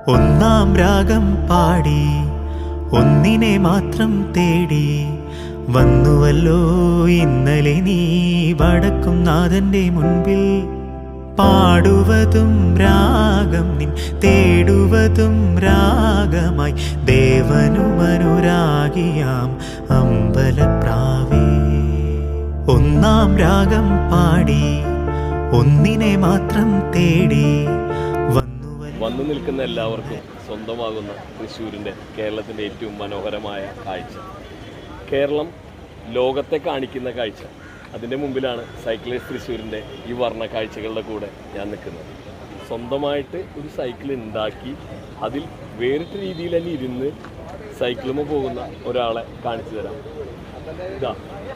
ഒന്നാം രാഗം പാടി ഒന്നിനെ മാത്രം തേടി വന്നുവല്ലോ ഇന്നലെ നീ വടക്കും നാഥന്റെ മുൻപിൽ പാടുവതും രാഗം നിൻ തേടുവതും രാഗമായി ദേവനുമനുരാഗിയാം അമ്പലപ്രാവേ ഒന്നാം രാഗം പാടി ഒന്നിനെ മാത്രം തേടി വന്നുവല്ലോ വന്നു നിൽക്കുന്ന എല്ലാവർക്കും സ്വന്തമാകുന്ന തൃശ്ശൂരിൻ്റെ കേരളത്തിൻ്റെ ഏറ്റവും മനോഹരമായ കാഴ്ച കേരളം ലോകത്തെ കാണിക്കുന്ന കാഴ്ച അതിൻ്റെ മുമ്പിലാണ് സൈക്ലേഴ്സ് തൃശ്ശൂരിൻ്റെ ഈ വർണ്ണ കാഴ്ചകളുടെ കൂടെ ഞാൻ നിൽക്കുന്നത് സ്വന്തമായിട്ട് ഒരു സൈക്കിൾ ഉണ്ടാക്കി അതിൽ വേറിട്ട രീതിയിൽ തന്നെ ഇരുന്ന് സൈക്കിളുമ പോകുന്ന ഒരാളെ കാണിച്ചു തരാം ഇതാ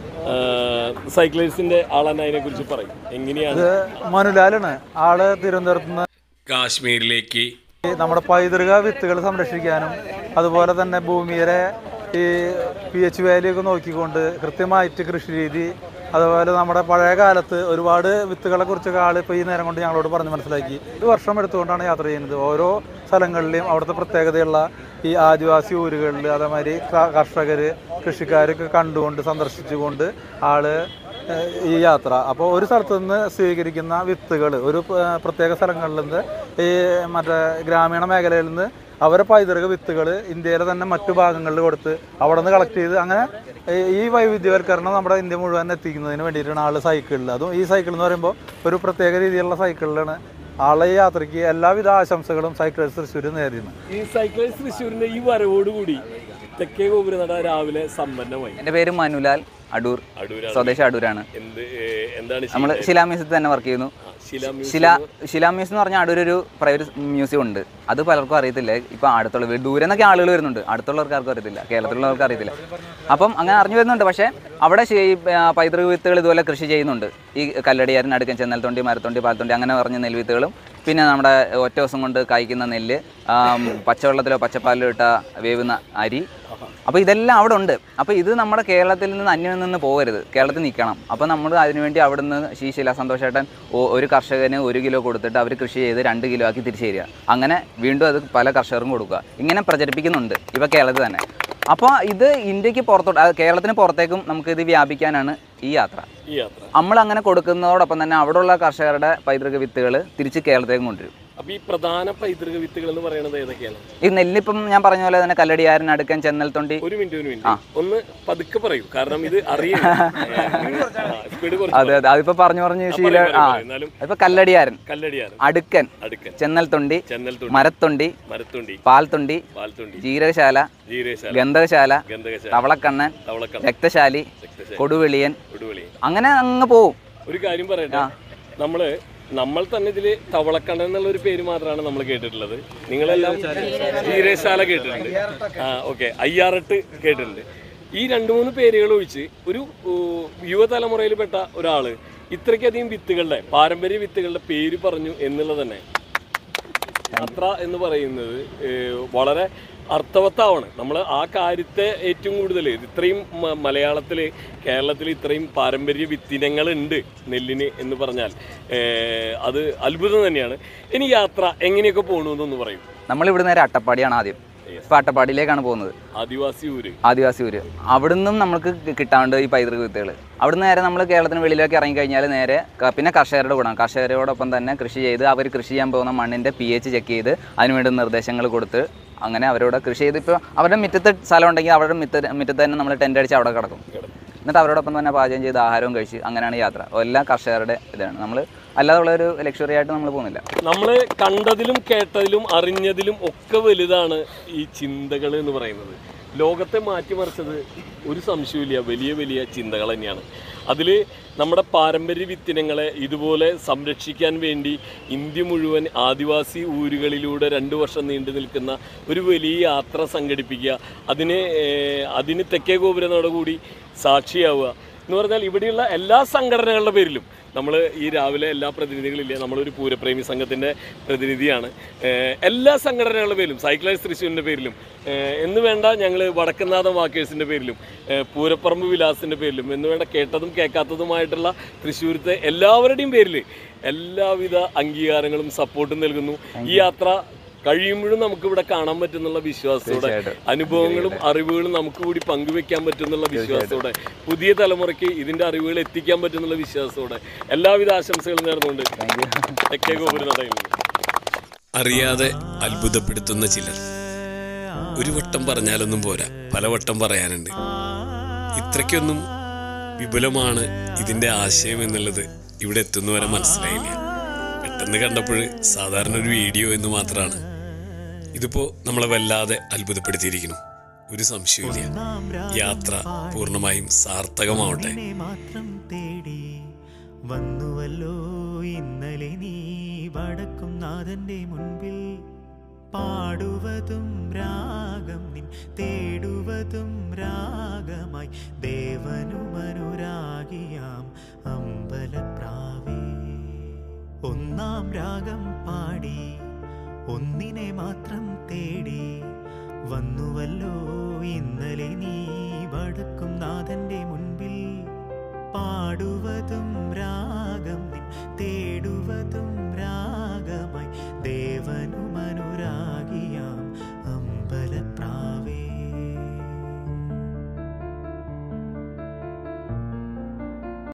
സൈക്ലേഴ്സിൻ്റെ ആളെന്നെ അതിനെക്കുറിച്ച് പറയും എങ്ങനെയാണ് മനുലാലാണ് ആള് തിരുവനന്തപുരത്ത് നിന്ന് കാശ്മീരിലേക്ക് ഈ നമ്മുടെ പൈതൃക വിത്തുകൾ സംരക്ഷിക്കാനും അതുപോലെ തന്നെ ഭൂമിയുടെ ഈ പി എച്ച് വാല്യൂ ഒക്കെ നോക്കിക്കൊണ്ട് കൃത്യമായിട്ട് കൃഷി രീതി അതുപോലെ നമ്മുടെ പഴയ കാലത്ത് ഒരുപാട് വിത്തുകളെ കുറിച്ചൊക്കെ ആൾ ഇപ്പോൾ ഈ നേരം കൊണ്ട് ഞങ്ങളോട് പറഞ്ഞ് മനസ്സിലാക്കി ഒരു വർഷം എടുത്തുകൊണ്ടാണ് യാത്ര ചെയ്യുന്നത് ഓരോ സ്ഥലങ്ങളിലെയും അവിടുത്തെ പ്രത്യേകതയുള്ള ഈ ആദിവാസി ഊരുകളിൽ അതേമാതിരി കർഷകർ കൃഷിക്കാരൊക്കെ കണ്ടുകൊണ്ട് സന്ദർശിച്ചുകൊണ്ട് ആള് ഏഹ് ഈ യാത്ര അപ്പോൾ ഒരു സ്ഥലത്ത് നിന്ന് സ്വീകരിക്കുന്ന വിത്തുകൾ ഒരു പ- പ്രത്യേക സ്ഥലങ്ങളിൽ നിന്ന് ഈ മറ്റേ ഗ്രാമീണ മേഖലയിൽ നിന്ന് അവരെ പൈതൃക വിത്തുകൾ ഇന്ത്യയിലെ തന്നെ മറ്റു ഭാഗങ്ങളിൽ കൊടുത്ത് അവിടെ നിന്ന് കളക്ട് ചെയ്ത് അങ്ങനെ ഈ- ഈ വൈവിധ്യവൽക്കരണം നമ്മുടെ ഇന്ത്യ മുഴുവൻ എത്തിക്കുന്നതിന് വേണ്ടിയിട്ടാണ് ആൾ സൈക്കിളിൽ അതും ഈ സൈക്കിൾ എന്ന് പറയുമ്പോൾ ഒരു പ്രത്യേക രീതിയിലുള്ള സൈക്കിളിലാണ് ആളെ ഈ യാത്രയ്ക്ക് എല്ലാവിധ ആശംസകളും സൈക്കിൾസ് തൃശ്ശൂർ നേരിടുന്നത് ഈ സൈക്ലേഴ്സ് തൃശ്ശൂരിന്റെ ഈ വരവോടുകൂടി തെക്കേ ഗോപുരനട രാവിലെ സമ്പന്നമായി എൻ്റെ പേര് മനുലാൽ അടൂർ അടൂരാണ് സ്വദേശം അടൂരാണ് എന്ത് ഏ, എന്താണ് നമ്മൾ ശിലാമ്യൂസിയത്തിൽ തന്നെ വർക്ക് ചെയ്യുന്നു ശില ശില ശിലാമ്യൂസ് എന്ന് പറഞ്ഞാൽ അടൂർ ഒരു പ്രൈവറ്റ് മ്യൂസിയം ഉണ്ട് അത് പലർക്കും അറിയത്തില്ല ഇപ്പം അടുത്തുള്ള വീ- ദൂരെ നിന്നൊക്കെ ആളുകൾ വരുന്നുണ്ട് അടുത്തുള്ളവർക്ക് ആർക്കും അറിയത്തില്ല കേരളത്തിലുള്ളവർക്ക് അറിയത്തില്ല അപ്പം അങ്ങനെ അറിഞ്ഞു വരുന്നുണ്ട് പക്ഷേ അവിടെ ശി- ഈ, ആ, പൈതൃക വിത്തുകൾ ഇതുപോലെ കൃഷി ചെയ്യുന്നുണ്ട് ഈ കല്ലടിയാരൻ അടുക്കൻ ചെന്നൽത്തൊണ്ടി മരത്തൊണ്ടി പാലത്തൊണ്ടി അങ്ങനെ പറഞ്ഞ നെൽവിത്തുകളും പിന്നെ നമ്മുടെ ഒറ്റ ദിവസം കൊണ്ട് കായ്ക്കുന്ന നെല്ല് ആം, പച്ചവെള്ളത്തിലോ പച്ചപ്പാലിലോ ഇട്ട വേവുന്ന അരി അപ്പോൾ ഇതെല്ലാം അവിടെ ഉണ്ട് അപ്പോൾ ഇത് നമ്മുടെ കേരളത്തിൽ നിന്ന് അന്യം നിന്ന് പോകരുത് കേരളത്തിൽ നിൽക്കണം അപ്പോൾ നമ്മൾ അതിനുവേണ്ടി അവിടെ നിന്ന് ശീശില സന്തോഷേട്ടൻ ഒ- ഒരു കർഷകന് ഒരു കിലോ കൊടുത്തിട്ട് അവർ കൃഷി ചെയ്ത് രണ്ട് കിലോ ആക്കി തിരിച്ചു തരിക അങ്ങനെ വീണ്ടും അത് പല കർഷകർക്കും കൊടുക്കുക ഇങ്ങനെ പ്രചരിപ്പിക്കുന്നുണ്ട് ഇപ്പോൾ കേരളത്തിൽ തന്നെ അപ്പോൾ ഇത് ഇന്ത്യക്ക് പുറത്തോട്ട് അത് കേരളത്തിന് പുറത്തേക്കും നമുക്ക് ഇത് വ്യാപിക്കാനാണ് ഈ യാത്ര ഈ യാത്ര നമ്മൾ അങ്ങനെ കൊടുക്കുന്നതോടൊപ്പം തന്നെ അവിടെയുള്ള കർഷകരുടെ പൈതൃക വിത്തുകൾ തിരിച്ച് കേരളത്തിലേക്ക് കൊണ്ടുവരും അപ്പൊ ഈ പ്രധാന പൈതൃക വിത്തുകൾ എന്ന് പറയുന്നത് ഏതൊക്കെയാണ് ഈ നെല്ലിപ്പം ഞാൻ പറഞ്ഞ പോലെ തന്നെ കല്ലടിയാരൻ അടുക്കൻ ചെന്നൽ തൊണ്ടി ഒരു മിനിറ്റ് ഒരു മിനിറ്റ് ഒന്ന് പതുക്കെ പറയൂ കാരണം ഇത് അറിയില്ല സ്പീഡ് കുറച്ച് അതെ അതെ അതിപ്പോ പറഞ്ഞു പറഞ്ഞ് ശീല പറയൂ, ആ പറയൂ. എന്നാലും ഇപ്പൊ കല്ലടിയാരൻ കല്ലടിയാറ് അടുക്കൻ അടുക്കൻ ചെന്നൽ തൊണ്ടി ചെന്നൽ തുണ്ടി മരത്തൊണ്ടി മരത്തുണ്ടി പാൽത്തൊണ്ടി പാൽത്തുണ്ടി ജീരകശാല ജീരകശാല ഗന്ധകശാല ഗന്ധകശാല തവളക്കണ്ണൻ തവളക്കണ്ണ രക്തശാലി രക്തശാല കൊടുവെളിയൻ ഒടുവിളി അങ്ങനെ അങ്ങ് പോവും ഒരു കാര്യം പറയട്ടെ നമ്മള് നമ്മൾ തന്നെ ഇതില് തവളക്കണ്ണൻ എന്നുള്ള ഒരു പേര് മാത്രമാണ് നമ്മൾ കേട്ടിട്ടുള്ളത് നിങ്ങളെല്ലാം ജീരശാല കേട്ടിട്ടുണ്ട് ആ ഓക്കെ അയ്യാറെട്ട് കേട്ടിട്ടുണ്ട് ഈ രണ്ട് മൂന്ന് പേരുകൾ ഒഴിച്ച് ഒരു ഊ, യുവതലമുറയിൽപ്പെട്ട ഒരാള് ഇത്രയ്ക്കധികം വിത്തുകളുടെ പാരമ്പര്യ വിത്തുകളുടെ പേര് പറഞ്ഞു എന്നുള്ളത് തന്നെ യാത്ര എന്ന് പറയുന്നത് ഏഹ്, വളരെ അർത്ഥവത്താവാണ് നമ്മൾ ആ കാര്യത്തെ ഏറ്റവും കൂടുതൽ ഇത്രയും മ- മലയാളത്തില് കേരളത്തിൽ ഇത്രയും പാരമ്പര്യ വിത്തിനങ്ങളുണ്ട് നെല്ലിന് എന്ന് പറഞ്ഞാൽ ഏഹ്, അത് അത്ഭുതം തന്നെയാണ് ഇനി യാത്ര എങ്ങനെയൊക്കെ പോകണമെന്നൊന്ന് പറയും നമ്മൾ ഇവിടെ നേരെ അട്ടപ്പാടിയാണ് ആദ്യം ഇപ്പൊ അട്ടപ്പാടിയിലേക്കാണ് പോകുന്നത് ആദിവാസി ഊര് ആദിവാസി ഊര് അവിടുന്നും നമുക്ക് കി- കിട്ടാണ്ട് ഈ പൈതൃക വിത്തുകൾ അവിടുന്ന് നേരെ നമ്മൾ കേരളത്തിന് വെളിയിലേക്ക് ഇറങ്ങിക്കഴിഞ്ഞാൽ നേരെ ക- പിന്നെ കർഷകരുടെ കൂടെ കർഷകരോടൊപ്പം തന്നെ കൃഷി ചെയ്ത് അവർ കൃഷി ചെയ്യാൻ പോകുന്ന മണ്ണിൻ്റെ പി എച്ച് ചെക്ക് ചെയ്ത് അതിനുവേണ്ടി നിർദ്ദേശങ്ങൾ കൊടുത്ത് അങ്ങനെ അവരോട് കൃഷി ചെയ്ത് ഇപ്പോൾ അവരുടെ മുറ്റത്ത് സ്ഥലം ഉണ്ടെങ്കിൽ അവരുടെ മിറ്റ മുറ്റത്ത് തന്നെ നമ്മൾ ടെൻ്റ് അടിച്ച് അവിടെ കിടക്കും എന്നിട്ട് അവരോടൊപ്പം തന്നെ പാചകം ചെയ്ത് ആഹാരവും കഴിച്ച് അങ്ങനെയാണ് യാത്ര എല്ലാം കർഷകരുടെ ഇതാണ് നമ്മൾ അല്ലാതെ ഉള്ള ഒരു ലക്ഷറി ആയിട്ട് നമ്മൾ പോകുന്നില്ല നമ്മൾ കണ്ടതിലും കേട്ടതിലും അറിഞ്ഞതിലും ഒക്കെ വലുതാണ് ഈ ചിന്തകൾ എന്ന് പറയുന്നത് ലോകത്തെ മാറ്റിമറിച്ചത് ഒരു സംശയമില്ല വലിയ വലിയ ചിന്തകൾ തന്നെയാണ് അതിൽ നമ്മുടെ പാരമ്പര്യ വിത്തിനങ്ങളെ ഇതുപോലെ സംരക്ഷിക്കാൻ വേണ്ടി ഇന്ത്യ മുഴുവൻ ആദിവാസി ഊരുകളിലൂടെ രണ്ട് വർഷം നീണ്ടു നിൽക്കുന്ന ഒരു വലിയ യാത്ര സംഘടിപ്പിക്കുക അതിന് ഏഹ്, അതിന് തെക്കേ ഗോപുരനോട് കൂടി സാക്ഷിയാവുക എന്ന് പറഞ്ഞാൽ ഇവിടെയുള്ള എല്ലാ സംഘടനകളുടെ പേരിലും നമ്മൾ ഈ രാവിലെ എല്ലാ പ്രതിനിധികളില്ല നമ്മളൊരു പൂരപ്രേമി സംഘത്തിൻ്റെ പ്രതിനിധിയാണ് ഏഹ് എല്ലാ സംഘടനകളുടെ പേരിലും സൈക്ലേഴ്സ് തൃശ്ശൂരിൻ്റെ പേരിലും ഏഹ് എന്ന് വേണ്ട ഞങ്ങൾ വടക്കുന്നാഥം വാക്കേഴ്സിൻ്റെ പേരിലും ഏഹ് പൂരപ്പറമ്പ് വിലാസിൻ്റെ പേരിലും എന്ന് വേണ്ട കേട്ടതും കേൾക്കാത്തതുമായിട്ടുള്ള തൃശ്ശൂരത്തെ എല്ലാവരുടെയും പേരിൽ എല്ലാവിധ അംഗീകാരങ്ങളും സപ്പോർട്ടും നൽകുന്നു ഈ യാത്ര കഴിയുമ്പോഴും നമുക്ക് ഇവിടെ കാണാൻ പറ്റുന്നുള്ള വിശ്വാസത്തോടെ തീർച്ചയായിട്ടും. അനുഭവങ്ങളും അറിവുകളും നമുക്ക് കൂടി പങ്കുവെക്കാൻ പറ്റുന്നുള്ള വിശ്വാസത്തോടെ പുതിയ തലമുറയ്ക്ക് ഇതിന്റെ അറിവുകൾ എത്തിക്കാൻ പറ്റുന്നുള്ള വിശ്വാസത്തോടെ എല്ലാവിധ ആശംസകളും നേർന്നുകൊണ്ട് തെക്കേ ഗോപുരനടയിൽ നിന്ന്. അറിയാതെ അത്ഭുതപ്പെടുത്തുന്ന ചിലർ ഒരു വട്ടം പറഞ്ഞാലൊന്നും പോരാ പലവട്ടം പറയാനുണ്ട് ഇത്രയ്ക്കൊന്നും വിപുലമാണ് ഇതിന്റെ ആശയം എന്നുള്ളത് ഇവിടെ എത്തുന്നവരെ മനസ്സിലായില്ല പെട്ടെന്ന് കണ്ടപ്പോൾ സാധാരണ ഒരു വീഡിയോ എന്ന് മാത്രമാണ് ഇതിപ്പോ നമ്മളെ വല്ലാതെ അത്ഭുതപ്പെടുത്തിയിരിക്കുന്നു ഒരു സംശയമില്ല യാത്ര പൂർണ്ണമായും സാർത്ഥകമാവട്ടെ നിന്നെ മാത്രം തേടി വന്നുവല്ലോ ഇന്നലെ നീ വടക്കും നാഥന്റെ മുൻപിൽ പാടുവതും രാഗം നിൻ തേടുവതും രാഗമായി ദേവനുമനുരാഗിയാം അമ്പലപ്രാവേ ഒന്നാം രാഗം പാടി ഒന്നിനെ മാത്രം തേടി വന്നുവല്ലോ ഇന്നലെ നീ വടക്കും നാഥന്റെ മുൻപിൽ പാടുവതും രാഗം നിൻ തേടുവതും